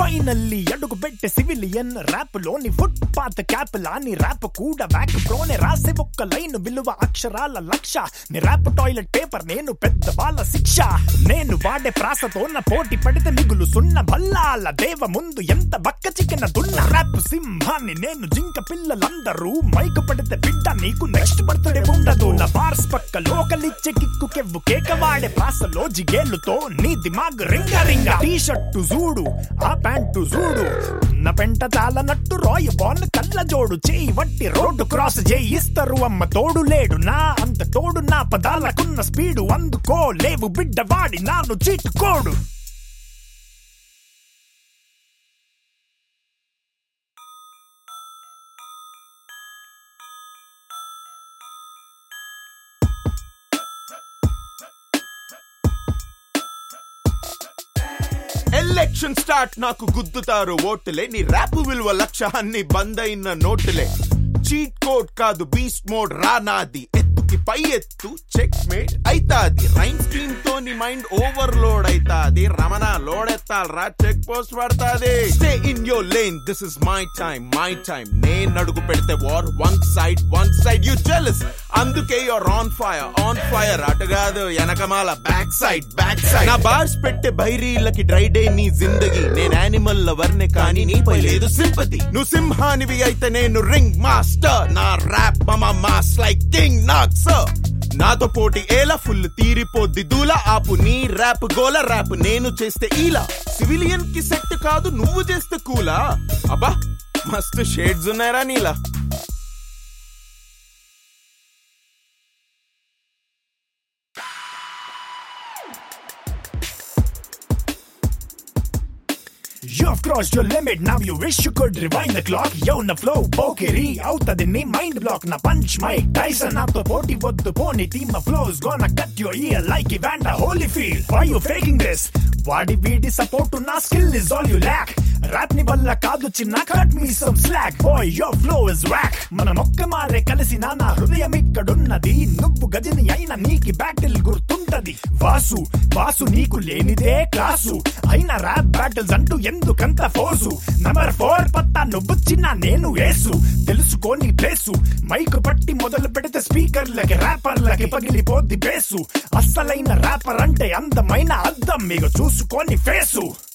Finally అడుగు పెట్టే civilian rap లోని ఫుట్ పాత్ క్యాప్ లాని ర్యాప్ కూడా బ్యాక్ లోనే రాసే ఒక్క లైన్ విలువ అక్షరాల లక్ష నీ ర్యాప్ టాయిలెట్ పేపర్ నేను పెద్ద వాళ్ళ శిక్ష నేను వాడే ప్రాసతో నా పోటీ పడితే మిగులు సున్న బల్లాల దేవ ముందు ఎంత బక్క చికెన దున్న ర్యాప్ సింహాన్ని నేను జింక పిల్లలందరూ మైకు పడితే బిడ్డ నీకు నెక్స్ట్ బర్త్డే ఉండదు నా బార్స్ పక్క లోకలిచ్చే కిక్కు కెవ్వు కేక వాడే ప్రాసలో జిగేలుతో నీ దిమాగ్ రింగ రింగ టీ షర్టు చూడు ఆ ప్యాంటు చూడు నా పెంట చాలనట్టు రాయ్ బాన్ కళ్ళ జోడు చేయి వట్టి రోడ్డు క్రాస్ చేయిస్తారు అమ్మ తోడు లేడు నా అంత తోడు నా పదాలకున్న స్పీడు అందుకో లేవు బిడ్డ వాడి నాను చీటుకోడు ఎలక్షన్ స్టార్ట్ నాకు గుద్దుతారు ఓటులే నీ ర్యాప్ విలువ లక్ష అన్ని బంద్ అయిన నోటులే చీట్ కోడ్ కాదు బీస్ట్ మోడ్ రానాది ఎత్తుకి పై ఎత్తు చెక్ మేట్ అయితాది రైన్ స్ట్రీమ్ తో నీ మైండ్ ఓవర్లోడ్ అయితాది రమణ లోడ్ ఎత్తాలరా చెక్ పోస్ట్ పడతాది stay in your lane this is my time my time నేను అడుగు పెడితే war one side one side you jealous అందుకే your on fire on fire అటు కాదు వెనకమాల బ్యాక్ సైడ్ బ్యాక్ సైడ్ నా బార్స్ పెట్టే బైరీలకి డ్రై డే నీ జిందగీ నేను యానిమల్ లవర్నే కానీ నీపై లేదు సింపతి నువ్వు సింహానివి అయితే నేను రింగ్ మాస్టర్ నా ర్యాప్ మమ mass like king knock sir నాతో పోటీ ఏలా ఫుల్ తీరిపోద్ది దూల ఆపు నీ ర్యాప్ గోల ర్యాప్ నేను చేస్తే ఈలా సివిలియన్ కి సెట్ కాదు నువ్వు చేస్తే కూలా అబ్బా మస్తు షేడ్స్ ఉన్నాయరా నీలా You've crossed your limit, now you wish you could rewind the clock. Yo, na flow, పోకిరి అవుతది నీ మైండ్ బ్లాక్ నా పంచ్ మైక్ టైసన్ నాతో పోటీ వద్దు పోనీ team flows gonna cut your ear like Evander Holyfield why you faking this వాడి వీడి సపోర్ట్ నా skill is all you lack rap ని వల్ల కాదు చిన్న cut me some slack boy your flow is rack మన మొక్క మారే కలిసి నా హృదయం ఇక్కడున్నది నువ్వు గజని అయిన నీకి బ్యాటిల్ గుర్తుంటది వాసు వాసు నీకు లేనిదే క్లాసు అయిన ర్యాప్ బ్యాటిల్స్ అంటూ ఎందుకంత ఫోర్సు నంబర్ ఫోర్ పత్తా నువ్వు చిన్న నేను వేసు తెలుసుకోని ప్లేసు మైక్ పట్టి మొదలు పెడితే స్పీకర్లకి ర్యాపర్లకి పగిలిపోద్ది బేసు అస్సలైన ర్యాపర్ అంటే అందమైన అద్దం మీకు చూసుకొని ఫేసు